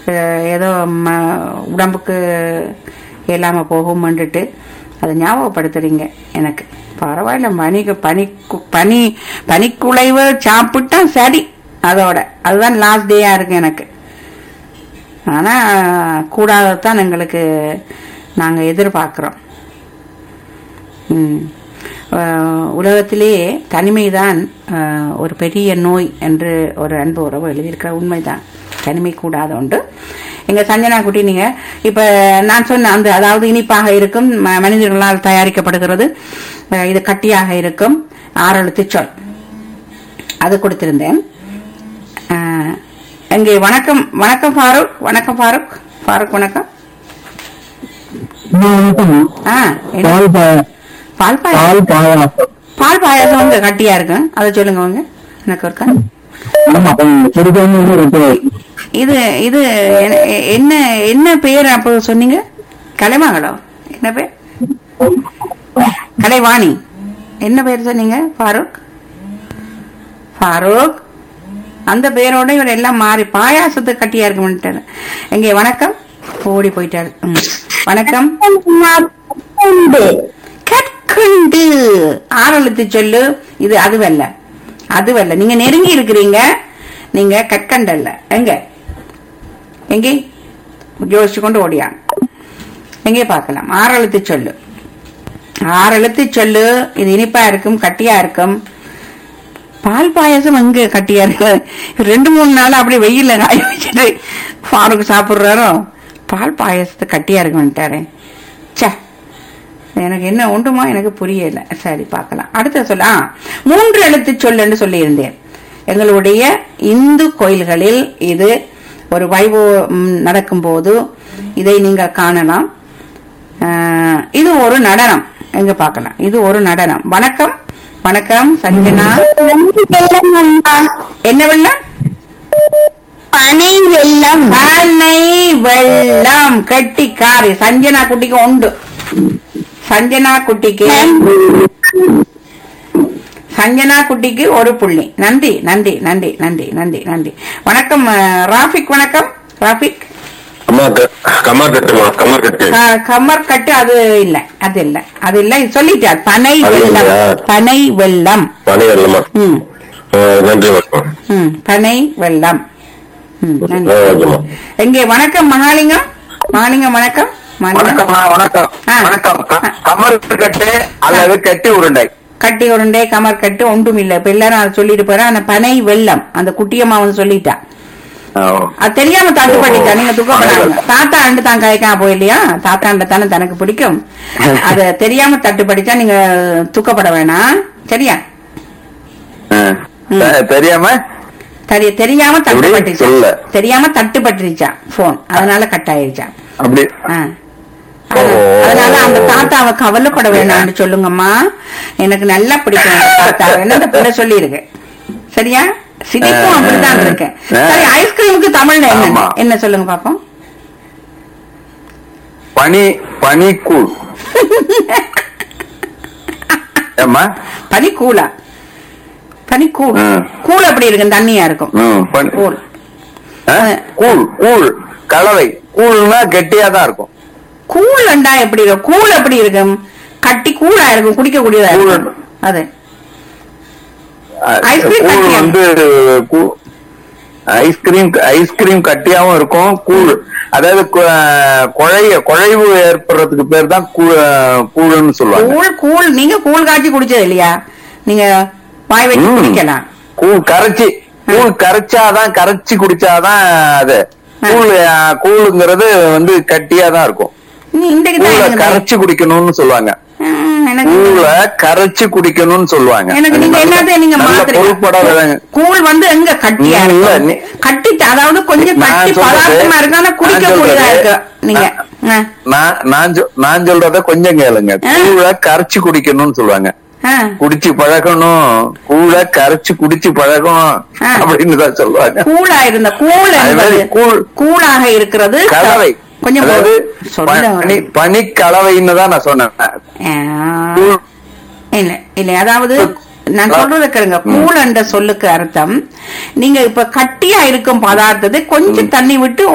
அஹ், ஏதோ ம- உடம்புக்கு இல்லாம போகும்ன்றுட்டு அதை ஞாபகப்படுத்துறீங்க எனக்கு பரவாயில்ல பனிக்கு பனி கு- பனி பனிக்குலைவு சாப்பிட்டா சரி அதோட அதுதான் லாஸ்ட் டேயா இருக்கு எனக்கு ஆனா கூடாததான் எங்களுக்கு நாங்க எதிர்பார்க்கிறோம் ம். அஹ், உலகத்திலேயே தனிமைதான் அஹ், ஒரு பெரிய நோய் என்று ஒரு அன்பு உறவு எழுதியிருக்கிற உண்மைதான் தனிமை கூடாத உண்டு எங்க சஞ்சனா குட்டி நீங்க இப்ப நான் சொன்ன அந்த அதாவது இனிப்பாக இருக்கும் ம- மனிதர்களால் தயாரிக்கப்படுகிறது அஹ், இது கட்டியாக இருக்கும் ஆறெழுத்து சொல் அது கொடுத்திருந்தேன் அஹ், இங்கே வணக்கம் வணக்கம் ஃபாரூக் வணக்கம் ஃபாரூக் ஃபாரூக் வணக்கம் ஆ என்ன பால் பாயா பால் பாயாசம் பால் பாயாசம் பால் பாயாசம் உங்க கட்டியா இருக்கு அதை சொல்லுங்க உங்க எனக்கு ஒருக்கா ஆமா சிறுபான்மை இருக்கு இது இது என்ன- என்ன என்ன பேர் அப்போ சொன்னீங்க கலைமங்கலம் என்ன பேர் கலைவாணி என்ன பேர் சொன்னீங்க ஃபாரூக் ஃபாரூக் அந்த பேரோட இவர் எல்லாம் மாறி பாயாசத்துக்கு கட்டியா இருக்கும்ட்டாரு எங்கே வணக்கம் ஓடி போயிட்டாரு ம். வணக்கம் கற்கண்டு ஆறெழுத்து சொல்லு இது அதுவல்ல அதுவல்ல நீங்க நெருங்கி இருக்கிறீங்க நீங்க கற்கண்டல்ல எங்க எங்கே யோசிச்சு கொண்டு ஓடியா எங்கே பார்க்கலாம் ஆறெழுத்து சொல்லு ஆறெழுத்து சொல்லு இது இனிப்பா இருக்கும் கட்டியா இருக்கும் பால் பாயாசம் எங்க கட்டியா இருக்கு ரெண்டு மூணு நாள் அப்படியே வெயில்ல காய வச்சுட்டு ஃபாருக்கு சாப்பிடுறாரோ பால் பாயாசத்தை கட்டியா இருக்குன்ட்டாரே ச்சே எனக்கு என்ன உண்டுமா எனக்கு புரியல சரி பார்க்கலாம் அடுத்த சொல்ல ஆ, மூன்று எழுத்து சொல்லுன்னு சொல்லியிருந்தேன் எங்களுடைய இந்து கோயில்களில் இது ஒரு வைபவம் நடக்கும்போது இதை நீங்கள் காணலாம் ஆ, இது ஒரு நடனம் எங்க பார்க்கலாம் இது ஒரு நடனம் வணக்கம் வணக்கம் சஞ்சனா என்ன வெள்ளம் பனை வெள்ளம் பனை வெள்ளம் கட்டிக்காரி சஞ்சனா குட்டிக்கு உண்டு சஞ்சனா குட்டிக்கு சஞ்சனா குட்டிக்கு ஒரு புள்ளி நன்றி நன்றி நன்றி நன்றி நன்றி நன்றி வணக்கம் அஹ், ராஃபிக் வணக்கம் ராஃபிக் அம்மா க- கம்மா கட்டுமா கம்மா கட்டு க- கமர் கட்டு அது இல்ல அது இல்ல அது இல்ல இது சொல்லிட்டார் பனை அது வெள்ளம் இல்லையா? பனை வெள்ளம் பணி வரலமா ம் நன்றி வணக்கம் ம் பனை வெள்ளம் ம் ஆ, நன்றி ஓகேம்மா எங்கே வணக்கம் மகாலிங்கம் மகாலிங்கம் வணக்கம் மகாலிங்கம் வணக்கம்மா வணக்கம் ஆ. வணக்கம் க- கமர் கட்டு அல்லது கட்டி உருண்டை கட்டி உருண்டை கமர் கட்டு ஒன்றும் இல்ல இப்ப எல்லாரும் அதை சொல்லிட்டு போறேன் ஆனா பனை வெள்ளம் அந்த குட்டியம்மா வந்து சொல்லிட்டா ஓ. அது தெரியாம தட்டுப்பட்டுட்டா நீங்க பனை துக்கப்படாங்க வெல்லம். தாத்தா அண்டு தான் கயக்கா போயில்லையா தாத்தா அண்ட தானே தனக்கு பிடிக்கும் அது தெரியாம தட்டுப்பட்டுச்சா நீங்க துக்கப்பட வேணாம் சரியா ஆ. தெ- தெரியாம தெரிய தெரியாம தட்டுப்பட்டுச்சா சொல்ல. தெரியாம தட்டுப்பட்டுருச்சா போன் அதனால கட் ஆயிருச்சா அப்படி ஆ. அதனால- அதனால அந்த தாத்தாவை கவலைப்பட வேணாம்னு சொல்லுங்கம்மா எனக்கு நல்லா பிடிக்கும் அந்த தாத்தா என்ன பிள்ளை சொல்லி இருக்கு சரியா சிரிப்பும் அப்படித்தான் இருக்கு சரி ஐஸ்கிரீமுக்கு தமிழ்ல என்ன ஆமா. என்ன சொல்லுங்க பாப்போம் பனி பனிக்கூழ் ஏம்மா பனி கூலா பனி கூழ் ம். கூழ் எப்படி இருக்கும் தண்ணியா இருக்கும் ம், பனி- கூழ் ஆ? கூழ் கூழ் கலவை கூழ்னா கெட்டியா தான் இருக்கும் கூழ் அண்டா எப்படி இருக்கும் கூழ் எப்படி இருக்கும் கட்டி கூழா இருக்கும் குடிக்க கூடியதா கூழ். இருக்கும் அது அ, ஐஸ்கிரீம் கூழ் கட்டியா? வந்து கூ- ஐஸ்கிரீம் ஐஸ்கிரீம் கட்டியாவும் இருக்கும் கூழ் அதாவது கு- குழைய குழைவு ஏற்படுறதுக்கு பேர் தான் கூழ் கூழ்னு சொல்லுவாங்க கூழ் கூழ் நீங்க கூழ் காய்ச்சி குடிச்சது இல்லையா நீங்க வாய் வச்சு ம். குடிக்கலாம் கூழ் கரைச்சி கூழ் கரைச்சாதான் கரைச்சி குடிச்சாதான் அது கூழ் அஹ், கூழுங்கிறது வந்து கட்டியா தான் இருக்கும் நீ இன்றைக்கு தான் கூழ எனக்கு தெரியும். கரைச்சு குடிக்கணும்னு சொல்லுவாங்க ம், எனக்கு கூழ கரைச்சு குடிக்கணும்னு சொல்லுவாங்க எனக்கு நீங்க என்னது நீங்க நல்ல பொருட்பட மாத்துறீங்க கூழ் வந்து எங்க கட்டியா நீ இல்ல, இருக்கும் நீ- கட்டிட்டு அதாவது கொஞ்சம் நான் கட்டி சொல்றது- பதார்த்தமா இருக்கு ஆனா குடிக்க நான் கூடியதா சொல்றது- இருக்கு நீங்க ஆ, நான் நான் சொ- நான் சொல்றத கொஞ்சம் கேளுங்க ஆ. கூழ கரைச்சு குடிக்கணும்னு சொல்லுவாங்க ஆ. குடிச்சு பழகணும் கூழ கரைச்சு குடிச்சு பழகணும் ஆ. அப்படின்னு தான் சொல்லுவாங்க கூழா இருந்த கூழ் அது என்பது மாதிரி கூழ். கூழாக இருக்கிறது கலவை கொஞ்சம் அதாவது சொல்ல பனி பனி கலவைன்னு தான் நான் சொன்னேன் ஆ. கூழ் இல்ல இல்ல அதாவது நான் சொல்றது கேளுங்க கூழ் என்ற சொல்லுக்கு அர்த்தம் நீங்க இப்ப கட்டியா இருக்கும் பதார்த்தத்தை கொஞ்சம் தண்ணி விட்டு